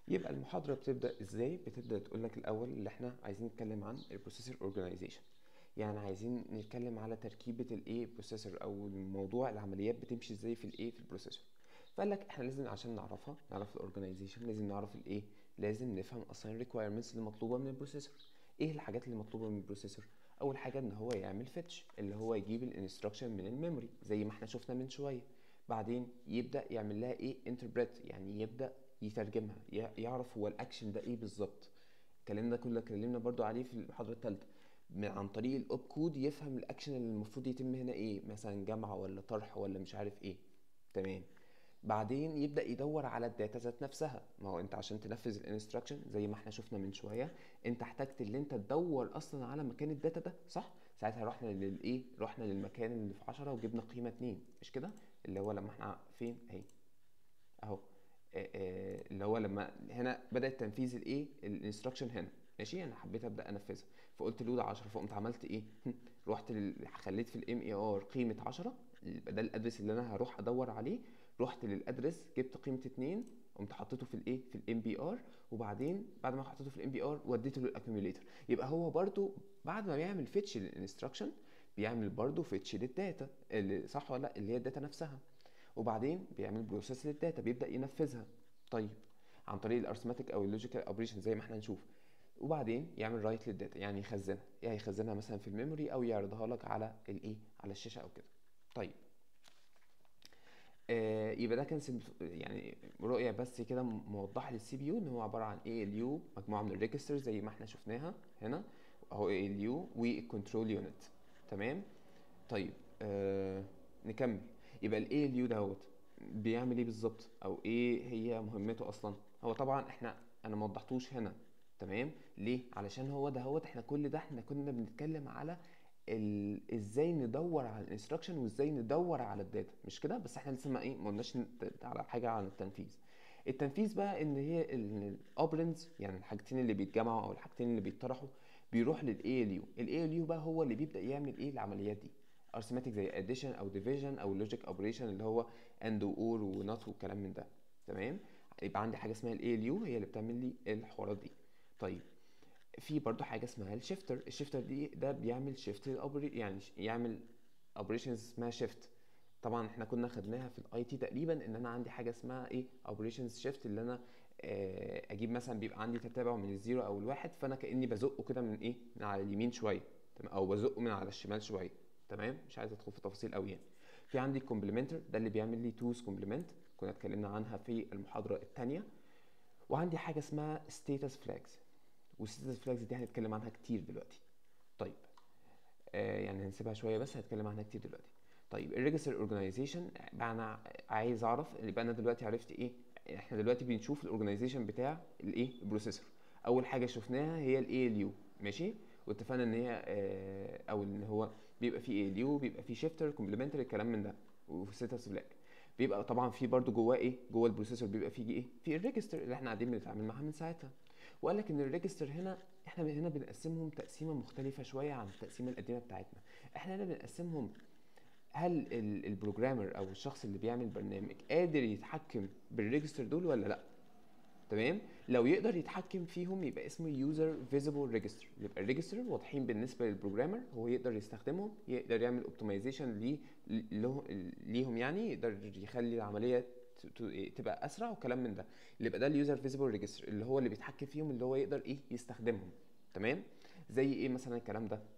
يبقى المحاضرة بتبدأ ازاي؟ بتبدأ تقول لك الأول اللي احنا عايزين نتكلم عن البروسيسور اورجانيزيشن يعني عايزين نتكلم على تركيبة الايه بروسيسور أو الموضوع العمليات بتمشي ازاي في الايه في البروسيسور فقال لك احنا لازم عشان نعرفها نعرف الاورجانيزيشن لازم نعرف الايه لازم نفهم اصلا الريكويرمنتس اللي مطلوبة من البروسيسور ايه الحاجات اللي مطلوبة من البروسيسور اول حاجة ان هو يعمل فيتش اللي هو يجيب الانستراكشن من الميموري زي ما احنا شفنا من شوية بعدين يبدأ يعمل لها ايه انتربريت يعني يبدأ يترجمها ي- يعرف هو الاكشن ده ايه بالظبط الكلام ده كله اتكلمنا برضو عليه في المحاضرة الثالثة عن طريق الاوب كود يفهم الاكشن اللي المفروض يتم هنا ايه مثلا جمع ولا طرح ولا مش عارف ايه تمام بعدين يبدأ يدور على الداتا ذات نفسها ما هو انت عشان تنفذ الانستراكشن زي ما احنا شفنا من شوية انت احتجت ان انت تدور اصلا على مكان الداتا ده صح ساعتها رحنا للايه رحنا للمكان اللي في 10 وجبنا قيمة 2 مش كده اللي هو لما احنا فين اهي اهو آه، آه، اللي هو لما هنا بدأ تنفيذ الايه الانستراكشن هنا ماشي انا حبيت ابدا انفذها فقلت له ده 10 فقمت عملت ايه رحت لل... خليت في الام اي ار قيمه 10 يبقى ده الادرس اللي انا هروح ادور عليه رحت للادرس جبت قيمه 2 قمت حطيته في الايه في الام بي ار وبعدين بعد ما حطيته في الام بي ار وديته للاكيوميليتر يبقى هو برده بعد ما بيعمل فيتش للانستراكشن بيعمل برده فيتش للداتا اللي صح ولا لا اللي هي الداتا نفسها وبعدين بيعمل بروسيس للداتا بيبدا ينفذها طيب عن طريق الارثماتيك او اللوجيكال اوبريشن زي ما احنا هنشوف وبعدين يعمل رايت للداتا يعني يخزنها يا يخزنها مثلا في الميموري او يعرضها لك على الايه على الشاشه او كده طيب آه يبقى ده كان سمبل- يعني رؤيه بس كده موضحه للسي بي يو ان هو عباره عن اي ال يو مجموعه من الريجسترز زي ما احنا شفناها هنا اهو اي ال يو والكنترول يونت تمام طيب آه نكمل يبقى الاي ال يو دوت بيعمل ايه بالظبط او ايه هي مهمته اصلا هو طبعا احنا انا ما وضحتوش هنا تمام ليه علشان هو دهوت احنا كل ده احنا كنا بنتكلم على ال... ازاي ندور على الانستراكشن وازاي ندور على الداتا مش كده بس احنا لسه ما ايه ما قلناش نت- على حاجه عن التنفيذ التنفيذ بقى ان هي الاوبرنز يعني الحاجتين اللي بيتجمعوا او الحاجتين اللي بيتطرحوا بيروح للاي ال يو الاي ال يو بقى هو اللي بيبدا يعمل ايه العمليات دي ارثماتيك زي اديشن او ديفيجن او لوجيك اوبريشن اللي هو اند واور ونوت والكلام من ده تمام يبقى عندي حاجه اسمها الاي ال يو هي اللي بتعمل لي الحوارات دي طيب في برضو حاجه اسمها الشيفتر الشيفتر دي ده بيعمل شيفت يعني ش- يعمل اوبريشنز اسمها شيفت طبعا احنا كنا خدناها في الاي تي تقريبا ان انا عندي حاجه اسمها ايه اوبريشنز شيفت اللي انا آه، اجيب مثلا بيبقى عندي تتابع من الزيرو او الواحد فانا كاني بزقه كده من ايه من على اليمين شويه تمام او بزقه من على الشمال شويه تمام مش عايز ادخل في تفاصيل قوي يعني في عندي كومبلمنتر ده اللي بيعمل لي توز كومبلمنت كنا اتكلمنا عنها في المحاضره الثانيه وعندي حاجه اسمها ستيتس فلاجز والستيتس فلاجز دي هنتكلم عنها كتير دلوقتي طيب آه يعني هنسيبها شويه بس هنتكلم عنها كتير دلوقتي طيب الريجستر اورجانيزيشن انا عايز اعرف يبقى انا دلوقتي عرفت ايه احنا دلوقتي بنشوف الاورجانيزيشن بتاع الايه البروسيسور اول حاجه شفناها هي الاي ال يو ماشي واتفقنا ان هي آه، او ان هو بيبقى فيه اي ال يو بيبقى فيه شيفتر كومبلمنتري الكلام من ده وستاتس فلاج بيبقى طبعا في برضو جواه ايه جوه البروسيسور بيبقى فيه ايه في الريجستر اللي احنا قاعدين بنتعامل معاها من ساعتها وقال لك ان الريجستر هنا احنا هنا بنقسمهم تقسيمه مختلفه شويه عن التقسيمه القديمه بتاعتنا احنا هنا بنقسمهم هل ال- البروجرامر او الشخص اللي بيعمل برنامج قادر يتحكم بالريجستر دول ولا لا تمام لو يقدر يتحكم فيهم يبقى اسمه يوزر فيزيبل ريجستر يبقى الريجستر واضحين بالنسبه للبروجرامر هو يقدر يستخدمهم يقدر يعمل اوبتمايزيشن ليه له- ليهم يعني يقدر يخلي العمليه ت- ت- تبقى اسرع وكلام من ده اللي يبقى ده اليوزر فيزيبل ريجستر اللي هو اللي بيتحكم فيهم اللي هو يقدر ايه يستخدمهم تمام زي ايه مثلا الكلام ده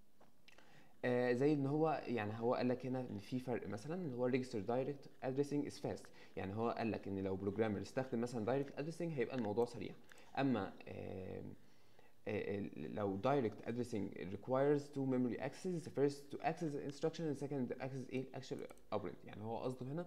آه زي ان هو يعني هو قال لك هنا ان في فرق مثلا ان هو ريجستر دايركت ادريسنج از فاست يعني هو قال لك ان لو بروجرامر استخدم مثلا دايركت ادريسنج هيبقى الموضوع سريع اما آه آه لو direct addressing requires two memory access the first to access the instruction and second to access ايه actual operand يعني هو قصده هنا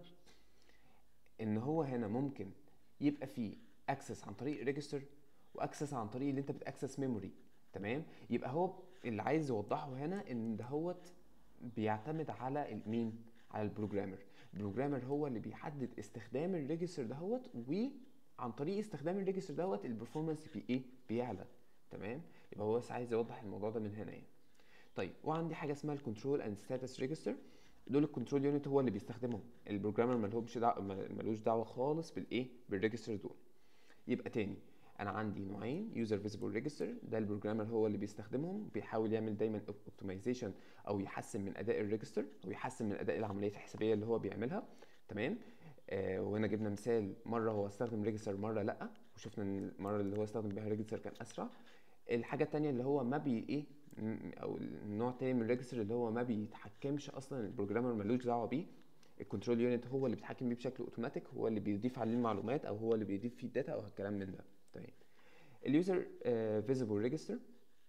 ان هو هنا ممكن يبقى فيه اكسس عن طريق ريجستر واكسس عن طريق اللي انت بتاكسس ميموري تمام يبقى هو اللي عايز يوضحه هنا ان دهوت بيعتمد على ال- مين على البروجرامر البروجرامر هو اللي بيحدد استخدام الريجستر دهوت وعن طريق استخدام الريجستر دوت البرفورمانس بي ايه بيعلى تمام يبقى هو بس عايز يوضح الموضوع ده من هنا يعني طيب وعندي حاجه اسمها الكنترول اند ستاتس ريجستر دول الكنترول يونت هو اللي بيستخدمهم البروجرامر ملهمش دعوه ملوش دعوه خالص بالايه بالريجستر دول يبقى تاني انا عندي نوعين يوزر فيزيبل ريجستر ده البروجرامر هو اللي بيستخدمهم بيحاول يعمل دايما اوبتمايزيشن او يحسن من اداء الريجستر او يحسن من اداء العمليات الحسابيه اللي هو بيعملها تمام آه وهنا جبنا مثال مره هو استخدم ريجستر مره لا وشفنا ان المره اللي هو استخدم بيها ريجستر كان اسرع الحاجه التانية اللي هو ما بي ايه م- او النوع التاني من الريجستر اللي هو ما بيتحكمش اصلا البروجرامر ملوش دعوه بيه الكنترول يونت هو اللي بيتحكم بيه بشكل اوتوماتيك هو اللي بيضيف عليه المعلومات او هو اللي بيضيف فيه الداتا او الكلام من ده تمام اليوزر فيزيبل ريجستر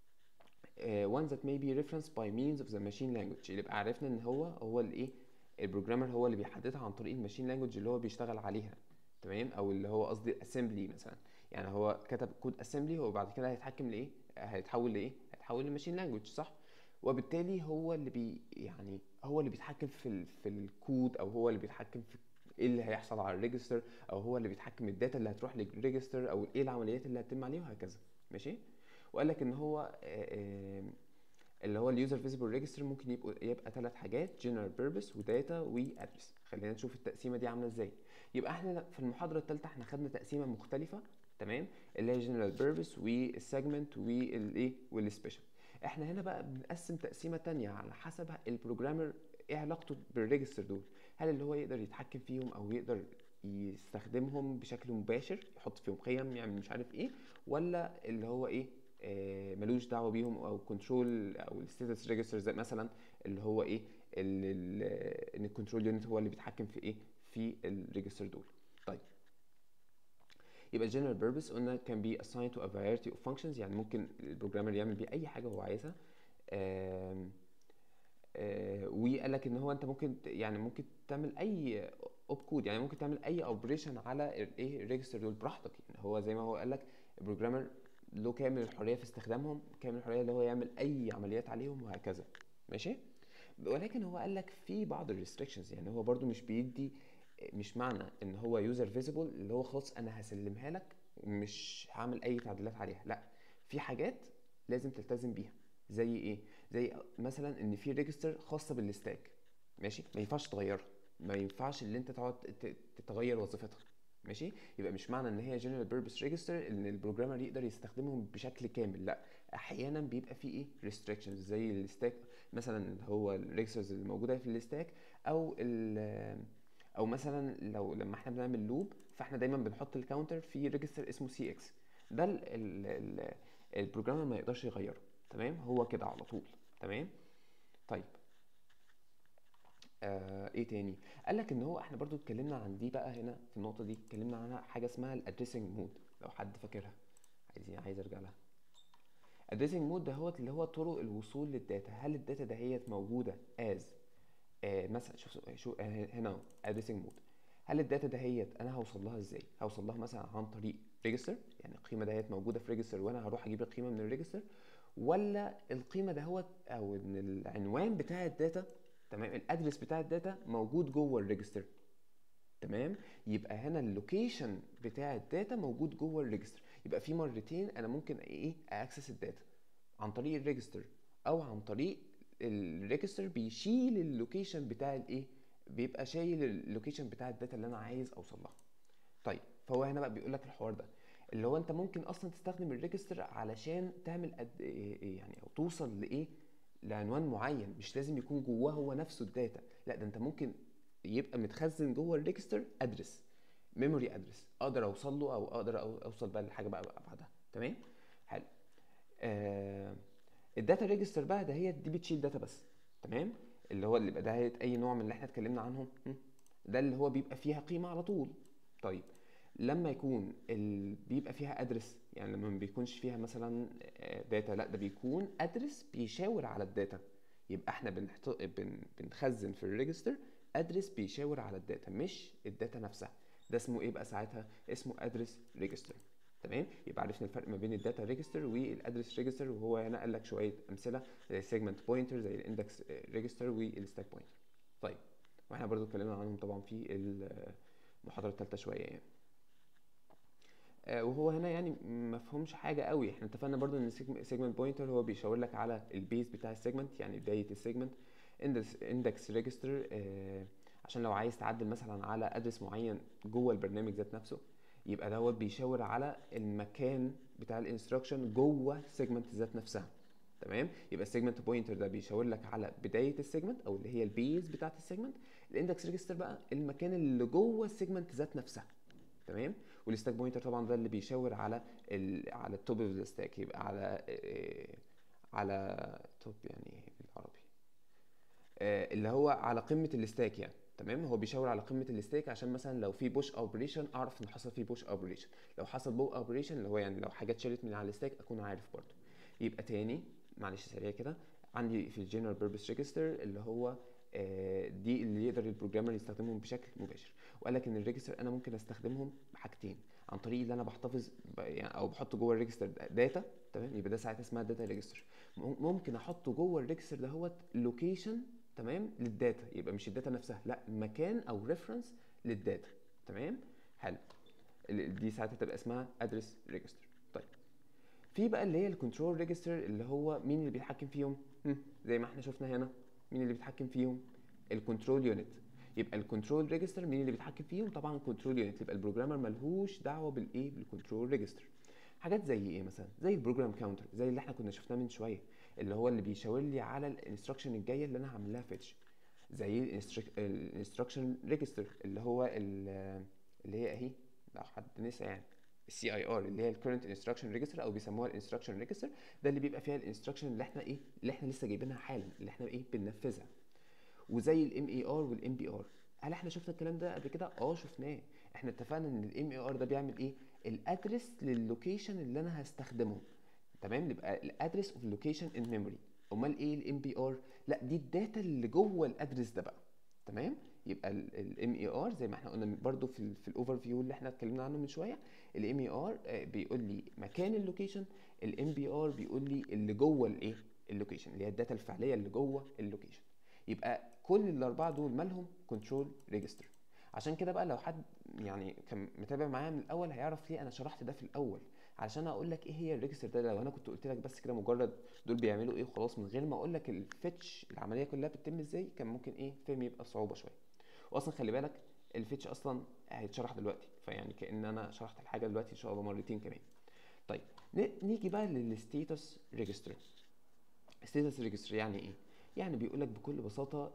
one that may be referenced by means of the machine language يبقى عرفنا ان هو هو الايه البروجرامر هو اللي بيحددها عن طريق الماشين لانجوج اللي هو بيشتغل عليها تمام او اللي هو قصدي assembly مثلا يعني هو كتب كود assembly هو بعد كده هيتحكم لايه هيتحول لايه هيتحول لماشين لانجوج صح وبالتالي هو اللي بي يعني هو اللي بيتحكم في ال في الكود او هو اللي بيتحكم في ايه اللي هيحصل على الريجستر او هو اللي بيتحكم الداتا اللي هتروح للريجستر او ايه العمليات اللي هتتم عليه وهكذا ماشي وقال لك ان هو آه، آه، اللي هو اليوزر فيزيبل ريجستر ممكن يبقوا يبقى ثلاث حاجات جنرال بيربس وداتا وادرس خلينا نشوف التقسيمه دي عامله ازاي يبقى احنا في المحاضره الثالثه احنا خدنا تقسيمه مختلفه تمام اللي هي جنرال بيربس والسيجمنت والايه والسبيشال احنا هنا بقى بنقسم تقسيمه تانية على حسب البروجرامر ايه علاقته بالريجستر دول هل اللي هو يقدر يتحكم فيهم او يقدر يستخدمهم بشكل مباشر يحط فيهم قيم يعمل مش عارف ايه ولا اللي هو ايه آه ملوش دعوه بيهم او كنترول او الستاتس ريجستر زي مثلا اللي هو ايه ال- ال- ان الكنترول يونت هو اللي بيتحكم في ايه في الريجستر دول طيب يبقى general purpose قلنا can be assigned to a variety of functions يعني ممكن البروجرامر يعمل بيه اي حاجه هو عايزها آم، آه، وقال لك ان هو انت ممكن ت- يعني ممكن تعمل اي اوب كود يعني ممكن تعمل اي اوبريشن على ال- ايه الريجستر دول براحتك يعني هو زي ما هو قال لك البروجرامر له كامل الحريه في استخدامهم كامل الحريه اللي هو يعمل اي عمليات عليهم وهكذا ماشي ولكن هو قال لك في بعض الريستريكشنز يعني هو برضو مش بيدي مش معنى ان هو يوزر فيزيبل اللي هو خلاص انا هسلمها لك ومش هعمل اي تعديلات عليها لا في حاجات لازم تلتزم بيها زي ايه زي مثلا ان في ريجستر خاصه بالستاك ماشي ما ينفعش تغيرها ما ينفعش اللي انت تقعد ت- تتغير وظيفتها ماشي يبقى مش معنى ان هي جنرال بيربس ريجستر ان البروجرامر يقدر يستخدمهم بشكل كامل لا احيانا بيبقى في ايه ريستريكشنز زي الستاك مثلا اللي هو الريجسترز اللي موجوده في الستاك او ال او مثلا لو لما احنا بنعمل لوب فاحنا دايما بنحط الكاونتر في ريجستر اسمه سي اكس ده ال ال ال البروجرامر ما يقدرش يغيره تمام هو كده على طول تمام طيب آه ايه تاني قال لك ان هو احنا برضو اتكلمنا عن دي بقى هنا في النقطه دي اتكلمنا عنها حاجه اسمها الادريسنج مود لو حد فاكرها عايزين عايز ارجع لها ادريسنج مود ده هو اللي هو طرق الوصول للداتا هل الداتا دهيت موجوده از آه مثلا شوف شو آه هنا ادريسنج مود هل الداتا دهيت انا هوصل لها ازاي هوصل لها مثلا عن طريق ريجستر يعني القيمه دهيت موجوده في ريجستر وانا هروح اجيب القيمه من الريجستر ولا القيمه دهوت او ان العنوان بتاع الداتا تمام الادرس بتاع الداتا موجود جوه الريجستر تمام يبقى هنا اللوكيشن بتاع الداتا موجود جوه الريجستر يبقى في مرتين انا ممكن ايه اكسس الداتا عن طريق الريجستر او عن طريق الريجستر بيشيل اللوكيشن بتاع الايه بيبقى شايل اللوكيشن بتاع الداتا اللي انا عايز اوصل لها طيب فهو هنا بقى بيقول لك الحوار ده اللي هو انت ممكن اصلا تستخدم الريجستر علشان تعمل قد إيه إيه يعني او توصل لايه لعنوان معين مش لازم يكون جواه هو نفسه الداتا لا ده انت ممكن يبقى متخزن جوه الريجستر ادرس ميموري ادرس اقدر اوصل له او اقدر أو- اوصل بقى لحاجه بقى, بقى بعدها تمام حلو آه الداتا ريجستر بقى ده هي دي بتشيل داتا بس تمام اللي هو اللي بقى ده هي اي نوع من اللي احنا اتكلمنا عنهم م? ده اللي هو بيبقى فيها قيمه على طول طيب لما يكون ال... بيبقى فيها ادرس يعني لما ما بيكونش فيها مثلا داتا لا ده بيكون ادرس بيشاور على الداتا يبقى احنا بنحط... بن... بنخزن في الريجستر ادرس بيشاور على الداتا مش الداتا نفسها ده اسمه ايه بقى ساعتها اسمه ادرس ريجستر تمام يبقى عرفنا الفرق ما بين الداتا ريجستر والادرس ريجستر وهو هنا قال لك شويه امثله زي السيجمنت بوينتر زي الاندكس ريجستر والستاك بوينتر طيب واحنا برضو اتكلمنا عنهم طبعا في المحاضره الثالثه شويه يعني آه، وهو هنا يعني ما فهمش حاجه قوي احنا اتفقنا برضو ان السيجمنت بوينتر هو بيشاور لك على البيز بتاع السيجمنت يعني بدايه السيجمنت اندكس ريجستر عشان لو عايز تعدل مثلا على ادرس معين جوه البرنامج ذات نفسه يبقى دوت بيشاور على المكان بتاع الانستراكشن جوه السيجمنت ذات نفسها تمام يبقى السيجمنت بوينتر ده بيشاور لك على بدايه السيجمنت او اللي هي البيز بتاعت السيجمنت الاندكس ريجستر بقى المكان اللي جوه السيجمنت ذات نفسها تمام والستاك بوينتر طبعا ده اللي بيشاور على ال على التوب اوف الستاك يبقى على إيه على توب يعني ايه بالعربي آه اللي هو على قمه الستاك يعني تمام هو بيشاور على قمه الستاك عشان مثلا لو في بوش اوبريشن اعرف ان حصل فيه بوش اوبريشن لو حصل بو اوبريشن اللي هو يعني لو حاجه اتشالت من على الستاك اكون عارف برضو يبقى تاني معلش سريع كده عندي في الجنرال بيربس ريجستر اللي هو آه دي اللي يقدر البروجرامر يستخدمهم بشكل مباشر وقال لك ان الريجستر انا ممكن استخدمهم بحاجتين عن طريق اللي انا بحتفظ يعني او بحط جوه الريجستر داتا تمام يبقى ده ساعتها اسمها داتا ريجستر ممكن احط جوه الريجستر دهوت لوكيشن تمام للداتا يبقى مش الداتا نفسها لا مكان او ريفرنس للداتا تمام حلو دي ساعتها تبقى اسمها ادرس ريجستر طيب في بقى اللي هي الكنترول ريجستر اللي هو مين اللي بيتحكم فيهم زي ما احنا شفنا هنا مين اللي بيتحكم فيهم الكنترول يونت يبقى الكنترول ريجستر مين اللي بيتحكم فيهم طبعا كنترول يونت يبقى البروجرامر ملهوش دعوه بالايه بالكنترول ريجستر حاجات زي ايه مثلا زي البروجرام كاونتر زي اللي احنا كنا شفناه من شويه اللي هو اللي بيشاور لي على الانستراكشن الجايه اللي انا هعمل لها فيتش زي الانستراكشن ريجستر اللي هو اللي هي اهي لو حد نسى يعني السي اي ار اللي هي الكرنت انستراكشن ريجستر او بيسموها الانستراكشن ريجستر ده اللي بيبقى فيها الانستراكشن اللي احنا ايه اللي احنا لسه جايبينها حالا اللي احنا ايه بننفذها وزي الام اي ار والام بي ار هل احنا شفنا الكلام ده قبل كده اه شفناه احنا اتفقنا ان الام اي ار ده بيعمل ايه الادرس للوكيشن اللي انا هستخدمه تمام يبقى الادرس اوف لوكيشن ان ميموري امال ايه الام بي ار لا دي الداتا اللي جوه الادرس ده بقى تمام يبقى الام اي ار زي ما احنا قلنا برده في ال في الاوفر فيو اللي احنا اتكلمنا عنه من شويه الام اي ار بيقول لي مكان اللوكيشن الام بي ار بيقول لي اللي جوه الايه اللوكيشن اللي هي الداتا الفعليه اللي جوه اللوكيشن يبقى كل الاربعه دول مالهم كنترول ريجستر عشان كده بقى لو حد يعني كان متابع معايا من الاول هيعرف ليه انا شرحت ده في الاول علشان اقول لك ايه هي الريجستر ده لو انا كنت قلت لك بس كده مجرد دول بيعملوا ايه خلاص من غير ما اقول لك الفيتش العمليه كلها بتتم ازاي كان ممكن ايه فهم يبقى صعوبه شويه واصلا خلي بالك الفيتش اصلا هيتشرح دلوقتي فيعني كان انا شرحت الحاجه دلوقتي ان شاء الله مرتين كمان طيب نيجي بقى للستيتس ريجستر ستيتس ريجستر يعني ايه يعني بيقول لك بكل بساطه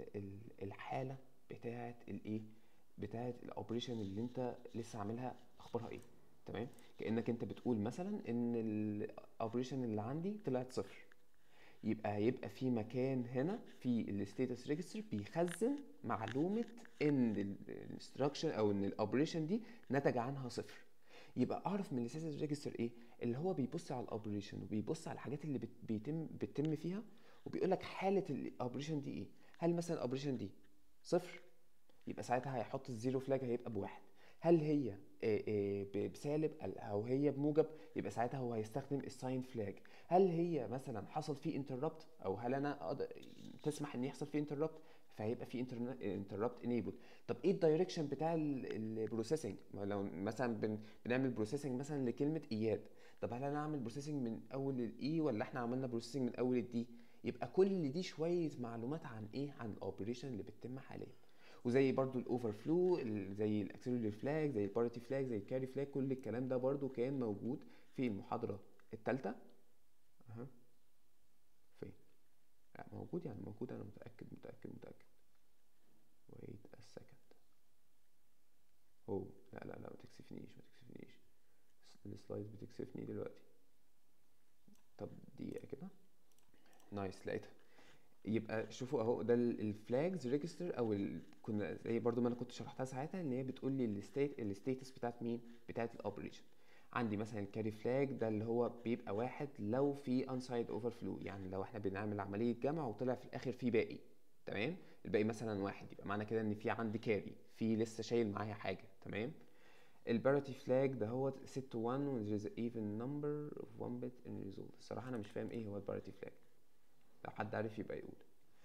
الحاله بتاعه الايه بتاعه الاوبريشن اللي انت لسه عاملها اخبارها ايه تمام كانك انت بتقول مثلا ان الاوبريشن اللي عندي طلعت صفر يبقى هيبقى في مكان هنا في الستاتس ريجستر بيخزن معلومه ان الانستراكشن او ان الاوبريشن دي نتج عنها صفر يبقى اعرف من الستاتس ريجستر ايه اللي هو بيبص على الاوبريشن وبيبص على الحاجات اللي بيتم بتتم فيها وبيقول لك حاله الاوبريشن دي ايه هل مثلا الاوبريشن دي صفر يبقى ساعتها هيحط الزيرو فلاج هيبقى بواحد هل هي بسالب او هي بموجب يبقى ساعتها هو هيستخدم الساين فلاج هل هي مثلا حصل فيه انتربت او هل انا أقدر تسمح ان يحصل فيه انتربت فهيبقى في انتربت انيبل طب ايه الدايركشن بتاع البروسيسنج لو مثلا بن بنعمل بروسيسنج مثلا لكلمه اياد طب هل انا اعمل بروسيسنج من اول الاي ولا احنا عملنا بروسيسنج من اول الدي يبقى كل دي شويه معلومات عن ايه عن الاوبريشن اللي بتتم حاليا وزي برضو الاوفر فلو زي الاكسلري فلاج زي البارتي فلاج زي الكاري فلاج كل الكلام ده برضو كان موجود في المحاضره الثالثه اها فين لا موجود يعني موجود انا متاكد متاكد متاكد wait a second اوه لا لا لا ما تكسفنيش ما تكسفنيش السلايدز بتكسفني دلوقتي طب دقيقه كده نايس لقيتها يبقى شوفوا اهو ده الفلاجز ريجستر او ال... كنا زي برضو ما انا كنت شرحتها ساعتها ان هي بتقول لي الستيت الستيتس بتاعت مين بتاعت الاوبريشن عندي مثلا الكاري فلاج ده اللي هو بيبقى واحد لو في انسايد اوفر فلو يعني لو احنا بنعمل عمليه جمع وطلع في الاخر في باقي تمام الباقي مثلا واحد يبقى معنى كده ان في عندي كاري في لسه شايل معايا حاجه تمام الباريتي فلاج ده هو set to 1 when there is an even number of one bit in result الصراحه انا مش فاهم ايه هو الباريتي فلاج لو حد عارف يبقى يقول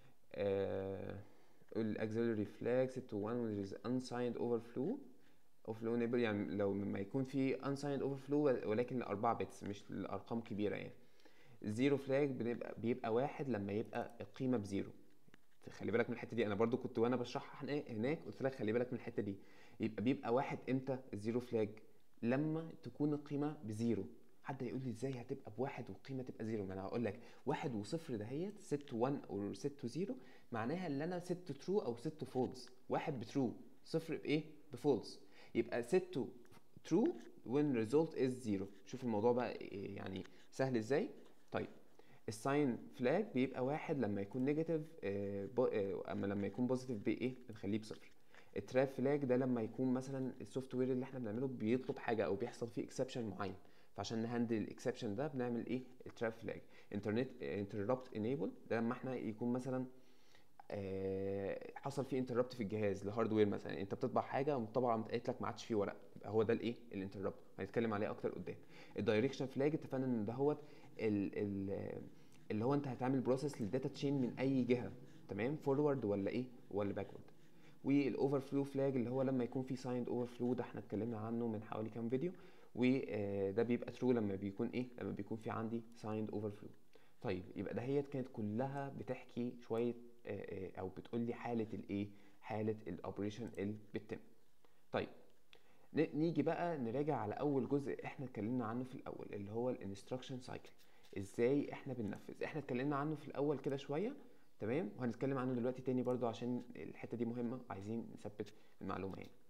الاكسلري فلاج set to 1 when there is unsigned overflow overflow neighbor يعني لو ما يكون في unsigned overflow ولكن الأربعة بيتس مش الأرقام كبيرة يعني زيرو فلاج بنبقى بيبقى واحد لما يبقى القيمة بزيرو خلي بالك من الحتة دي أنا برضو كنت وأنا بشرحها هناك قلت لك خلي بالك من الحتة دي يبقى بيبقى واحد إمتى الزيرو فلاج لما تكون القيمه بزيرو حد هيقول لي ازاي هتبقى بواحد والقيمه تبقى زيرو ما انا هقول لك واحد وصفر دهيت ست 1 او ست زيرو معناها ان انا ست ترو او ست فولس واحد بترو صفر بايه بفولس يبقى ست ترو when result is zero شوف الموضوع بقى إيه يعني سهل ازاي طيب الساين فلاج بيبقى واحد لما يكون نيجاتيف اما لما يكون بوزيتيف بايه بنخليه بصفر التراب فلاج ده لما يكون مثلا السوفت وير اللي احنا بنعمله بيطلب حاجه او بيحصل فيه اكسبشن معين فعشان نهندل الاكسبشن ده بنعمل ايه التراب فلاج انترنت انتربت انيبل ده لما احنا يكون مثلا آه، حصل فيه انتربت في الجهاز الهاردوير مثلا انت بتطبع حاجه والطبعه قامت قالت لك ما عادش فيه ورق يبقى هو ده الايه الانتربت هنتكلم عليه اكتر قدام الدايركشن فلاج اتفقنا ان ده هو ال- ال- اللي هو انت هتعمل بروسيس للداتا تشين من اي جهه تمام فورورد ولا ايه ولا باكورد والاوفر فلو فلاج اللي هو لما يكون في سايند اوفر فلو ده احنا اتكلمنا عنه من حوالي كام فيديو وده بيبقى ترو لما بيكون ايه لما بيكون في عندي سايند اوفر فلو طيب يبقى دهيت كانت كلها بتحكي شويه آه، آه، او بتقول لي حاله الايه حاله الاوبريشن اللي بتتم طيب ن- نيجي بقى نراجع على اول جزء احنا اتكلمنا عنه في الاول اللي هو الانستراكشن سايكل ازاي احنا بننفذ احنا اتكلمنا عنه في الاول كده شويه تمام وهنتكلم عنه دلوقتي تاني برضو عشان الحته دي مهمه عايزين نثبت المعلومه يعني